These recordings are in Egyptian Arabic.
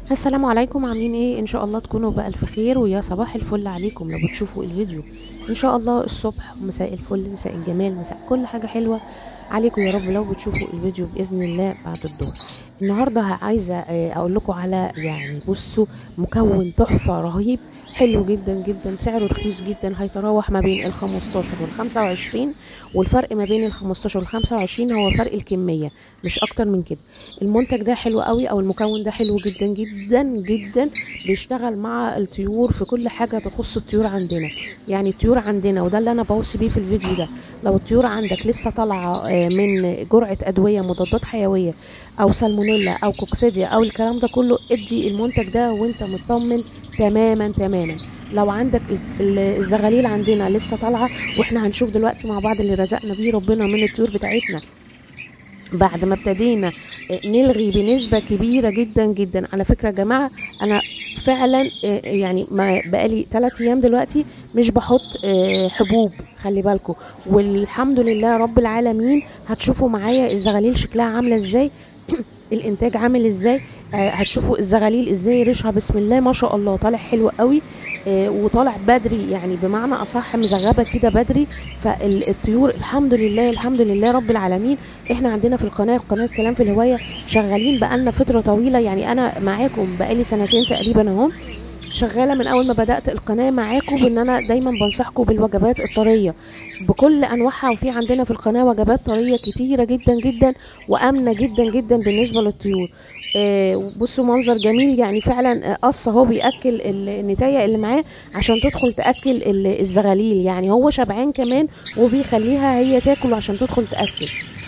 السلام عليكم عاملين ايه ان شاء الله تكونوا بألف خير ويا صباح الفل عليكم لو بتشوفوا الفيديو ان شاء الله الصبح مساء الفل مساء الجمال مساء كل حاجة حلوة عليكم يا رب لو بتشوفوا الفيديو بإذن الله بعد الظهر النهاردة عايزة آه، اقول لكم على يعني بصوا مكون تحفة رهيب حلو جدا جدا سعره رخيص جدا هيتراوح ما بين ال 15 وال 25 والفرق ما بين ال 15 وال 25 هو فرق الكمية مش اكتر من كده المنتج ده حلو قوي او المكون ده حلو جدا جدا جدا بيشتغل مع الطيور في كل حاجة تخص الطيور عندنا يعني الطيور عندنا وده اللي انا بوصي بيه في الفيديو ده لو الطيور عندك لسه طالعة آه، من جرعة ادوية مضادات حيوية او سالمونيلا او كوكسيديا او الكلام ده كله ادي المنتج ده وانت مطمن تماما تماما لو عندك ال- ال- الزغاليل عندنا لسه طالعه واحنا هنشوف دلوقتي مع بعض اللي رزقنا بيه ربنا من الطيور بتاعتنا بعد ما ابتدينا آه، نلغي بنسبة كبيرة جدا جدا على فكرة يا جماعة أنا فعلا آه، يعني ما بقالي ثلاث أيام دلوقتي مش بحط آه، حبوب خلي بالكم والحمد لله رب العالمين هتشوفوا معايا الزغاليل شكلها عاملة ازاي الانتاج عامل ازاي آه، هتشوفوا الزغاليل ازاي ريشها بسم الله ما شاء الله طالع حلو قوي آه، وطالع بدري يعني بمعنى اصح مزغبه كده بدري فالطيور الحمد لله الحمد لله رب العالمين احنا عندنا في القناه قناه كلام في الهوايه شغالين بقالنا فتره طويله يعني انا معاكم بقالي سنتين تقريبا اهو شغاله من اول ما بدات القناه معاكم بان انا دايما بنصحكم بالوجبات الطريه بكل انواعها وفي عندنا في القناه وجبات طريه كتيره جدا جدا وامنه جدا جدا بالنسبه للطيور آه، بصوا منظر جميل يعني فعلا آه، قص اهو بياكل ال- النتايه اللي معاه عشان تدخل تاكل ال- الزغاليل يعني هو شبعان كمان وبيخليها هي تاكل عشان تدخل تاكل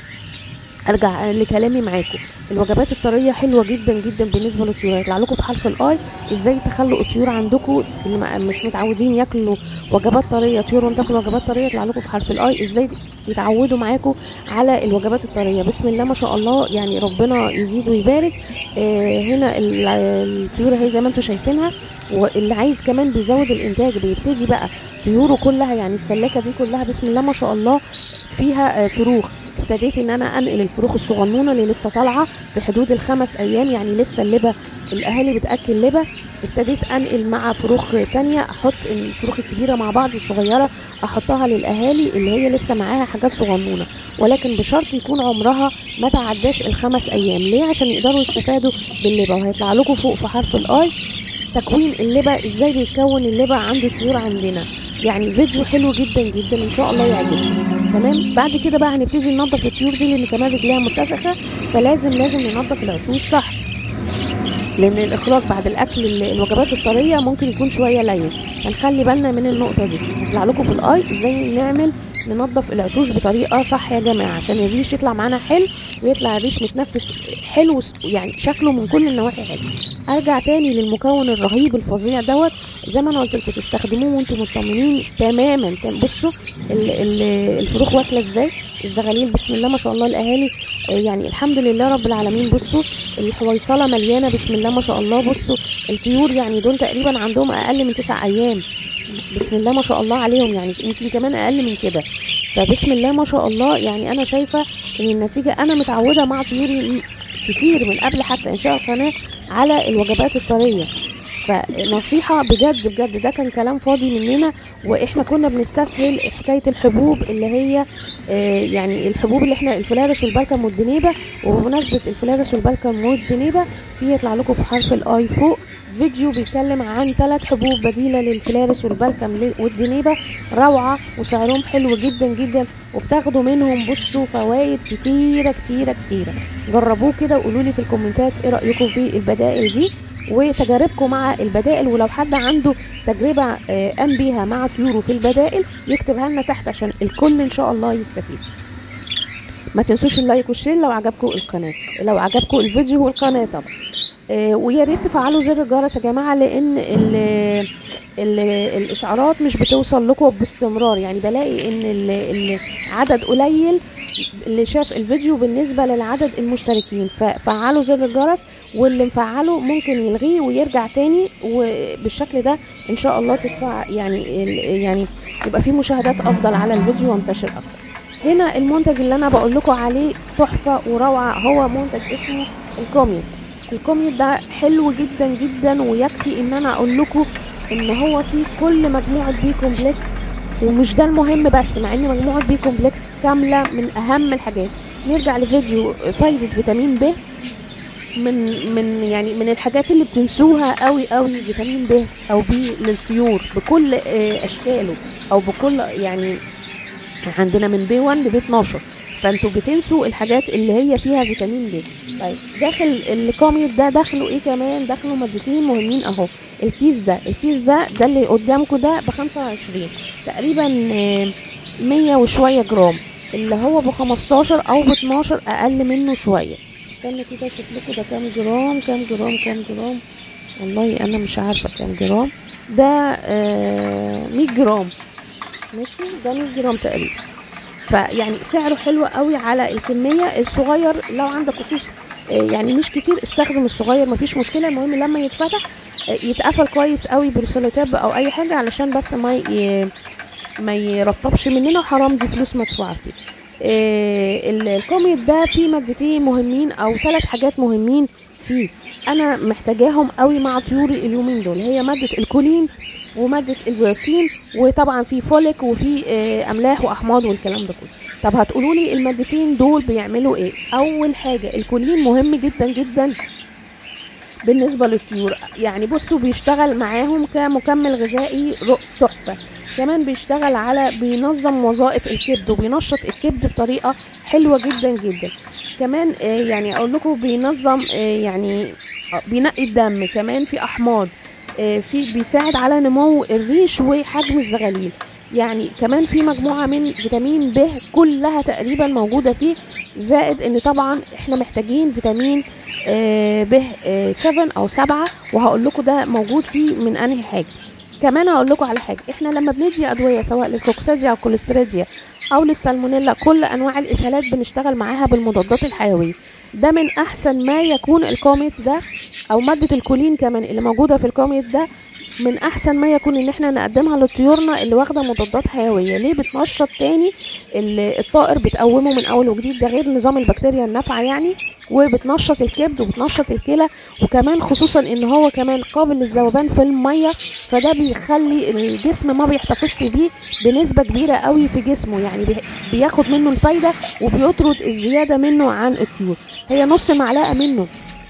ارجع لكلامي معاكم الوجبات الطريه حلوه جدا جدا بالنسبه للطيور هيطلع لكم في حرف الاي ازاي تخلوا الطيور عندكم اللي ما- مش متعودين ياكلوا وجبات طريه طيورهم تاكل وجبات طريه يطلع لكم في حرف الاي ازاي يتعودوا معاكم على الوجبات الطريه بسم الله ما شاء الله يعني ربنا يزيد ويبارك آه هنا ال- الطيور اهي زي ما انتم شايفينها واللي عايز كمان بيزود الانتاج بيبتدي بقى طيوره كلها يعني السلاكه دي كلها بسم الله ما شاء الله فيها آه، فروخ ابتديت ان انا انقل الفروخ الصغنونه اللي لسه طالعه في حدود الخمس ايام يعني لسه اللبه الاهالي بتاكل لبه ابتديت انقل مع فروخ تانية احط الفروخ الكبيره مع بعض الصغيره احطها للاهالي اللي هي لسه معاها حاجات صغنونه ولكن بشرط يكون عمرها ما تعداش الخمس ايام ليه عشان يقدروا يستفادوا باللبه وهيطلع لكم فوق في حرف الاي تكوين اللبه ازاي بيتكون اللبه عند الطيور عندنا يعني فيديو حلو جدا جدا ان شاء الله يعجبكم تمام بعد كده بقى هنبتدي ننظف الطيور دي لان كمان رجليها متسخه فلازم لازم ننظف العشوش صح لان الاخراج بعد الاكل ال- الوجبات الطريه ممكن يكون شويه لين فنخلي بالنا من النقطه دي هطلع لكم في الاي ازاي نعمل ننظف العشوش بطريقه صح يا جماعه عشان الريش يطلع معانا حلو ويطلع الريش متنفس حلو س- يعني شكله من كل النواحي حلو ارجع تاني للمكون الرهيب الفظيع دوت زي ما انا قلت لكم تستخدموه وانتم مطمنين تماما تم- بصوا ال- ال- الفروخ واكله ازاي الزغاليل بسم الله ما شاء الله الاهالي آه، يعني الحمد لله رب العالمين بصوا الحويصله مليانه بسم الله ما شاء الله بصوا الطيور يعني دول تقريبا عندهم اقل من تسع ايام بسم الله ما شاء الله عليهم يعني يمكن كمان اقل من كده فبسم الله ما شاء الله يعني انا شايفه ان النتيجه انا متعوده مع طيوري كتير من قبل حتى انشاء القناه على الوجبات الطريه فنصيحه بجد بجد ده كان كلام فاضي مننا واحنا كنا بنستسهل حكايه الحبوب اللي هي آه، يعني الحبوب اللي احنا الفلارس والبلكم والدنيبه وبمناسبه الفلارس والبلكم والدنيبه في يطلع لكم في حرف الاي فوق فيديو بيتكلم عن ثلاث حبوب بديله للفلارس والبلكم لل- والدنيبه روعه وسعرهم حلو جدا جدا وبتاخدوا منهم بصوا فوائد كتيره كتيره كتيره جربوه كده وقولوا لي في الكومنتات ايه رايكم في البدائل دي وتجاربكم مع البدائل ولو حد عنده تجربه آه، قام بيها مع طيوره في البدائل يكتبها لنا تحت عشان الكل ان شاء الله يستفيد ما تنسوش اللايك والشير لو عجبكم القناه لو عجبكم الفيديو والقناه طبعا آه، ويا ريت تفعلوا زر الجرس يا جماعه لان ال ال الاشعارات مش بتوصل لكم باستمرار يعني بلاقي ان ال- ال- عدد قليل اللي شاف الفيديو بالنسبه للعدد المشتركين ففعلوا زر الجرس واللي مفعله ممكن يلغيه ويرجع تاني وبالشكل ده ان شاء الله تدفع يعني ال- يعني يبقى في مشاهدات افضل على الفيديو وانتشر اكتر هنا المنتج اللي انا بقول لكم عليه تحفه وروعه هو منتج اسمه الكوميوت الكوميت ده حلو جدا جدا ويكفي ان انا اقول لكم ان هو فيه كل مجموعه بي كومبلكس ومش ده المهم بس مع ان مجموعه بي كومبلكس كامله من اهم الحاجات نرجع لفيديو فايده فيتامين ب من من يعني من الحاجات اللي بتنسوها قوي قوي فيتامين ب او بي للطيور بكل آه، اشكاله او بكل يعني عندنا من بي 1 لبي 12 فانتوا بتنسوا الحاجات اللي هي فيها فيتامين ب طيب داخل الكوميت ده داخله ايه كمان داخله مادتين مهمين اهو الكيس ده الكيس ده ده اللي قدامكم ده ب 25 تقريبا آه، 100 وشويه جرام اللي هو ب 15 او ب 12 اقل منه شويه استنى كده اشوف لكم ده كام جرام كام جرام كام جرام والله انا مش عارفه كام جرام ده آه 100 جرام ماشي ده 100 جرام تقريبا فيعني سعره حلو قوي على الكميه الصغير لو عندك خصوص آه، يعني مش كتير استخدم الصغير مفيش مشكله المهم لما يتفتح آه، يتقفل كويس قوي بروسيلوتاب او اي حاجه علشان بس ما ي... ما يرطبش مننا وحرام دي فلوس مدفوعه فيه آه، ال- الكوميت ده فيه مادتين مهمين او ثلاث حاجات مهمين فيه انا محتاجاهم قوي مع طيوري اليومين دول هي ماده الكولين وماده البروتين وطبعا في فوليك وفي آه، املاح واحماض والكلام ده كله طب هتقولوا لي المادتين دول بيعملوا ايه اول حاجه الكولين مهم جدا جدا بالنسبة للطيور يعني بصوا بيشتغل معاهم كمكمل غذائي ر- تحفة كمان بيشتغل على بينظم وظائف الكبد وبينشط الكبد بطريقة حلوة جدا جدا كمان آه، يعني اقول لكم بينظم آه، يعني آه، بينقي الدم كمان في احماض آه، في بيساعد على نمو الريش وحجم الزغاليل يعني كمان في مجموعة من فيتامين ب كلها تقريبا موجودة فيه زائد ان طبعا احنا محتاجين فيتامين آه، ب 7 او 7 وهقول لكم ده موجود فيه من انهي حاجة كمان هقول لكم على حاجة احنا لما بندي ادوية سواء للكوكسيديا او كوليستريديا او للسالمونيلا كل انواع الاسهالات بنشتغل معاها بالمضادات الحيوية ده من احسن ما يكون الكوميت ده او مادة الكولين كمان اللي موجودة في الكوميت ده من احسن ما يكون ان احنا نقدمها لطيورنا اللي واخده مضادات حيويه ليه بتنشط تاني ال- الطائر بتقومه من اول وجديد ده غير نظام البكتيريا النافعه يعني وبتنشط الكبد وبتنشط الكلى وكمان خصوصا ان هو كمان قابل للذوبان في الميه فده بيخلي الجسم ما بيحتفظش بيه بنسبه كبيره قوي في جسمه يعني بي- بياخد منه الفايده وبيطرد الزياده منه عن الطيور هي نص معلقه منه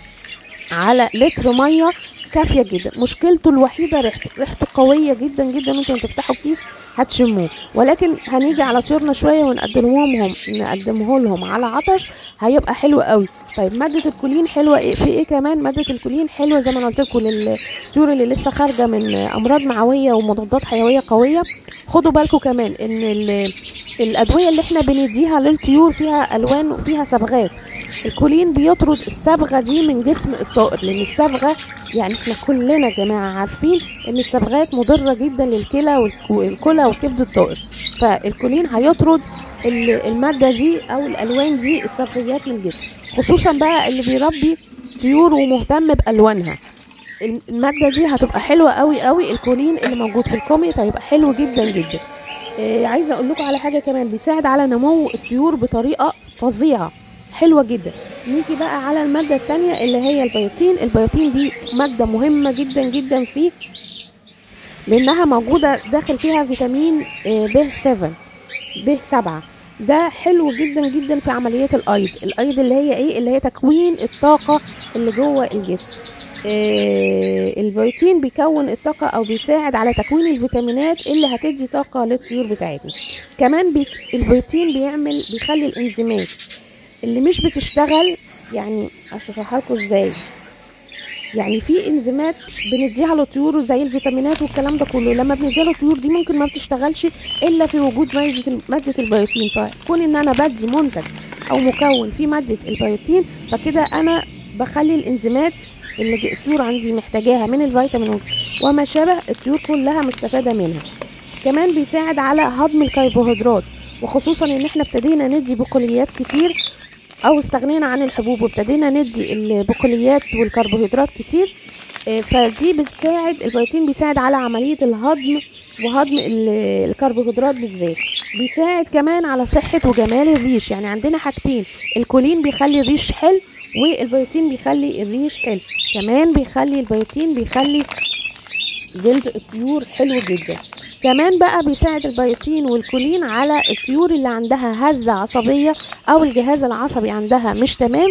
على لتر ميه كافيه جدا مشكلته الوحيده ريحته ريحته قويه جدا جدا انتوا تفتحوا كيس هتشموه ولكن هنيجي على طيورنا شويه ونقدمهم لهم نقدمه لهم على عطش هيبقى حلو قوي طيب ماده الكولين حلوه ايه في ايه كمان ماده الكولين حلوه زي ما انا قلت لكم للطيور اللي لسه خارجه من امراض معويه ومضادات حيويه قويه خدوا بالكم كمان ان ال- الادويه اللي احنا بنديها للطيور فيها الوان وفيها صبغات الكولين بيطرد الصبغه دي من جسم الطائر لان الصبغه يعني احنا كلنا يا جماعه عارفين ان الصبغات مضره جدا للكلى والك- والكلى وكبد الطائر فالكولين هيطرد ال- الماده دي او الالوان دي الصبغيات من الجسم خصوصا بقى اللي بيربي طيور ومهتم بالوانها الماده دي هتبقى حلوه قوي قوي الكولين اللي موجود في الكوميت هيبقى حلو جدا جدا آه عايزه اقول لكم على حاجه كمان بيساعد على نمو الطيور بطريقه فظيعه حلوه جدا نيجي بقى على الماده الثانيه اللي هي البيوتين البيوتين دي ماده مهمه جدا جدا فيه لانها موجوده داخل فيها فيتامين آه، ب 7 ب 7 ده حلو جدا جدا في عمليات الايض الايض اللي هي ايه اللي هي تكوين الطاقه اللي جوه الجسم آه، البروتين بيكون الطاقة أو بيساعد على تكوين الفيتامينات اللي هتدي طاقة للطيور بتاعتنا كمان بيك البروتين بيعمل بيخلي الإنزيمات اللي مش بتشتغل يعني أشرحها لكم إزاي يعني في انزيمات بنديها للطيور زي الفيتامينات والكلام ده كله لما بنديها للطيور دي ممكن ما بتشتغلش الا في وجود ماده ماده البيوتين فكون ان انا بدي منتج او مكون فيه ماده البيوتين فكده انا بخلي الانزيمات اللي الطيور عندي محتاجاها من الفيتامين وما شابه الطيور كلها مستفاده منها كمان بيساعد على هضم الكربوهيدرات وخصوصا ان احنا ابتدينا ندي بقوليات كتير او استغنينا عن الحبوب وابتدينا ندي البقوليات والكربوهيدرات كتير آه، فدي بتساعد البروتين بيساعد على عملية الهضم وهضم ال- الكربوهيدرات بالذات بيساعد كمان على صحة وجمال الريش يعني عندنا حاجتين الكولين بيخلي الريش حلو والبيوتين بيخلي الريش حلو كمان بيخلي البيوتين بيخلي جلد الطيور حلو جدا كمان بقى بيساعد البيوتين والكولين على الطيور اللي عندها هزة عصبية او الجهاز العصبي عندها مش تمام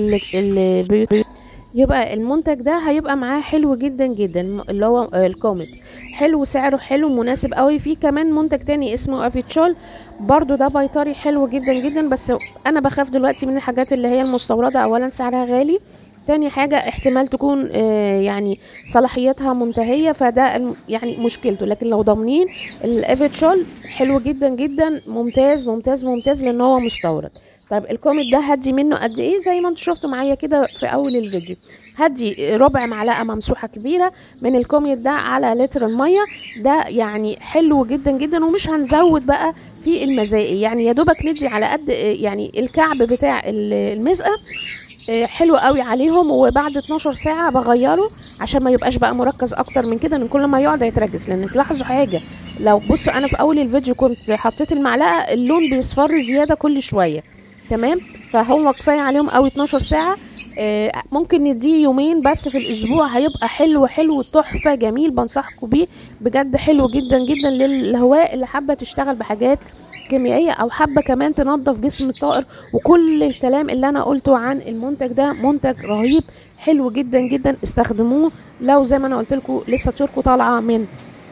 فالبيوت يبقى المنتج ده هيبقى معاه حلو جدا جدا اللي هو الكوميت حلو سعره حلو مناسب قوي في كمان منتج تاني اسمه افيتشول برضو ده بيطري حلو جدا جدا بس انا بخاف دلوقتي من الحاجات اللي هي المستوردة اولا سعرها غالي تاني حاجة احتمال تكون آه يعني صلاحيتها منتهية فده يعني مشكلته لكن لو ضامنين الافيتشول حلو جدا جدا ممتاز ممتاز ممتاز لان هو مستورد طيب الكوميت ده هدي منه قد ايه زي ما انتوا شفتوا معايا كده في اول الفيديو هدي ربع معلقه ممسوحه كبيره من الكوميت ده على لتر الميه ده يعني حلو جدا جدا ومش هنزود بقى في المزايا يعني يا دوبك ندي على قد يعني الكعب بتاع المزقه حلو قوي عليهم وبعد 12 ساعه بغيره عشان ما يبقاش بقى مركز اكتر من كده ان كل ما يقعد هيتركز لان تلاحظوا حاجه لو بصوا انا في اول الفيديو كنت حطيت المعلقه اللون بيصفر زياده كل شويه تمام فهو كفايه عليهم قوي 12 ساعه آه ممكن نديه يومين بس في الاسبوع هيبقى حلو حلو تحفه جميل بنصحكم بيه بجد حلو جدا جدا للهواء اللي حابه تشتغل بحاجات كيميائيه او حابه كمان تنظف جسم الطائر وكل الكلام اللي انا قلته عن المنتج ده منتج رهيب حلو جدا جدا استخدموه لو زي ما انا قلت لكم لسه طيوركم طالعه من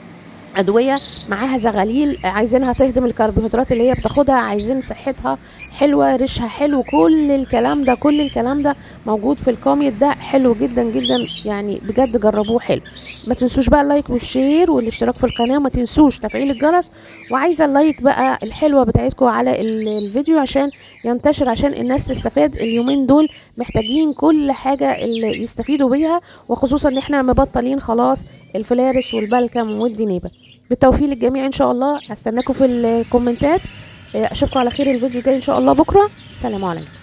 ادويه معاها زغاليل عايزينها تهضم الكربوهيدرات اللي هي بتاخدها عايزين صحتها حلوه ريشها حلو كل الكلام ده كل الكلام ده موجود في الكوميت ده حلو جدا جدا يعني بجد جربوه حلو ما تنسوش بقى اللايك والشير والاشتراك في القناه وما تنسوش تفعيل الجرس وعايزه اللايك بقى الحلوه بتاعتكم على الفيديو عشان ينتشر عشان الناس تستفاد اليومين دول محتاجين كل حاجه اللي يستفيدوا بيها وخصوصا ان احنا مبطلين خلاص الفلارس والبلكم والدنيبه بالتوفيق للجميع ان شاء الله هستناكم في الكومنتات اشوفكم على خير الفيديو الجاي ان شاء الله بكره سلام عليكم